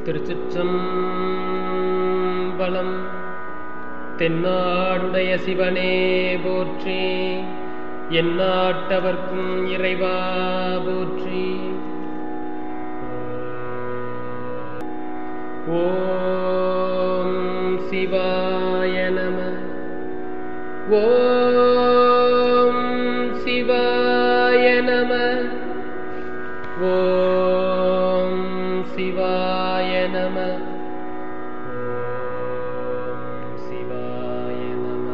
திருச்சிற்றம்பலம் தென்னாடுடைய சிவனே போற்றி எந்நாட்டவர்க்கும் இறைவா போற்றி ஓம் சிவாய நம ஓம் சிவாய நம ஓம் சிவாய நம ஓம் சிவாய நம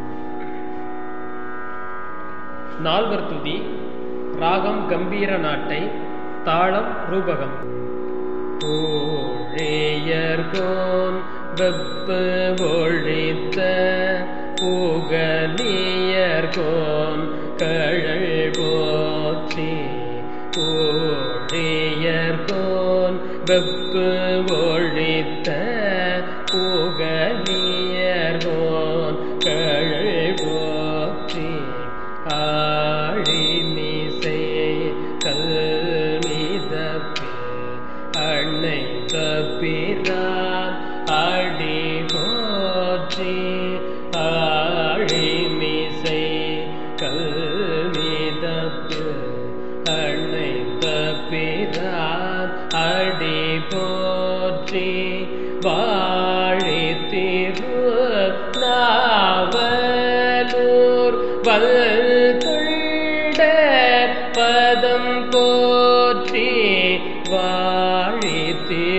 நால்வர் துதி ராகம் கம்பீர நாட்டை தாளம் ரூபகம் ஊழியர்கோன் வெப்பு ஒழித்த புகலியர்கோன் கழல் போற்றி ஊழியர்கோன் வெப்பு ஒழித்த புகலியர்கோன் கழல் போற்றி ஆழிமிசை கல்மிதப்பு அன்னை கபிரான் அடி போற்றி ஆழிமிசை கல்மிதப்பு அன்னை கபிரான் அடி போற்றி வாழி திரு நாவலூர் வல்கொண்ட பதம் போற்றி வாழி திரு